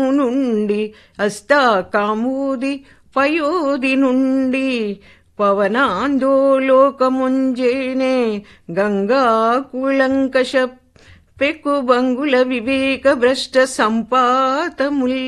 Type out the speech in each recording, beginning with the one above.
నుండి అస్తా కామూది పయోది నుండి పవనాందోలోకముంజేనే గంగా కులంకష పెక్కు బంగుల వివేక భ్రష్ట సంపాతముల్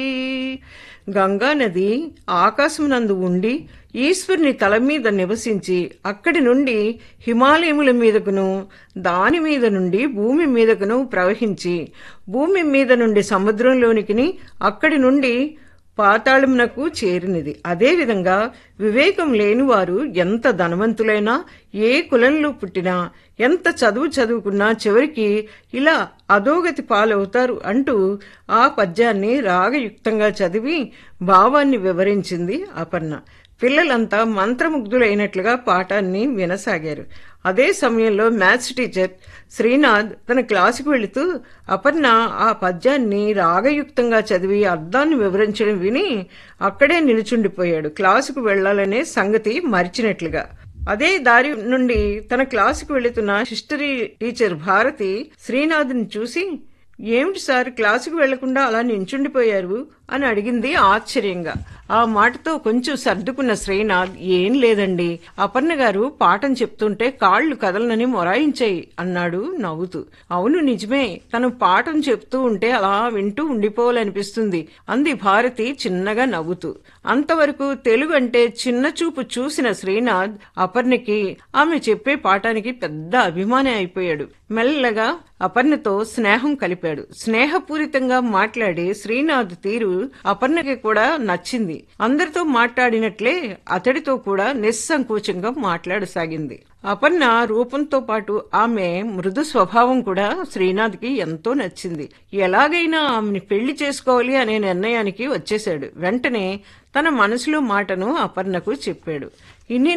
గంగా నది ఆకాశమునందు ఉండి ఈశ్వరుని తల మీద నివసించి అక్కడి నుండి హిమాలయముల మీదకును దాని మీద నుండి భూమి మీదకును ప్రవహించి భూమి మీద నుండి సముద్రంలోనికి అక్కడి నుండి పాతాళమునకు చేరినది అదేవిధంగా వివేకం లేనివారు ఎంత ధనవంతులైనా ఏ కులంలో పుట్టినా ఎంత చదువు చదువుకున్నా చివరికి ఇలా అధోగతి పాలవుతారు అంటూ ఆ పద్యాన్ని రాగయుక్తంగా చదివి భావాన్ని వివరించింది అపర్ణ పిల్లలంతా మంత్రముగ్ధులైనట్లుగా పాఠాన్ని వినసాగారు అదే సమయంలో మ్యాథ్స్ టీచర్ శ్రీనాథ్ తన క్లాసుకు వెళుతూ అపర్ణ ఆ పద్యాన్ని రాగయుక్తంగా చదివి అర్థాన్ని వివరించడం విని అక్కడే నిలుచుండిపోయాడు క్లాసుకు వెళ్లాలనే సంగతి మరిచినట్లుగా అదే దారి నుండి తన క్లాసుకు వెళుతున్న హిస్టరీ టీచర్ భారతి శ్రీనాథ్ని చూసి ఏమిటి సార్ క్లాసుకు వెళ్లకుండా అలా నించుండిపోయారు అని అడిగింది ఆశ్చర్యంగా ఆ మాటతో కొంచెం సర్దుకున్న శ్రీనాథ్ ఏం లేదండి అపర్ణ గారు పాఠం చెప్తుంటే కాళ్లు కదలనని మొరాయించాయి అన్నాడు నవ్వుతూ అవును నిజమే తను పాఠం చెప్తూ ఉంటే అలా వింటూ ఉండిపోవాలనిపిస్తుంది అంది భారతి చిన్నగా నవ్వుతూ అంతవరకు తెలుగు అంటే చిన్న చూపు చూసిన శ్రీనాథ్ అపర్ణకి ఆమె చెప్పే పాఠానికి పెద్ద అభిమాని అయిపోయాడు మెల్లగా అపర్ణతో స్నేహం కలిపాడు స్నేహపూరితంగా మాట్లాడే శ్రీనాథ్ తీరు అపర్ణకి కూడా నచ్చింది అందరితో మాట్లాడినట్లే అతడితో కూడా నిస్సంకోచంగా మాట్లాడసాగింది అపర్ణ రూపంతో పాటు ఆమె మృదు స్వభావం కూడా శ్రీనాథ్కి ఎంతో నచ్చింది ఎలాగైనా ఆమెని పెళ్లి చేసుకోవాలి అనే నిర్ణయానికి వచ్చేశాడు వెంటనే తన మనసులో మాటను అపర్ణకు చెప్పాడు ఇన్ని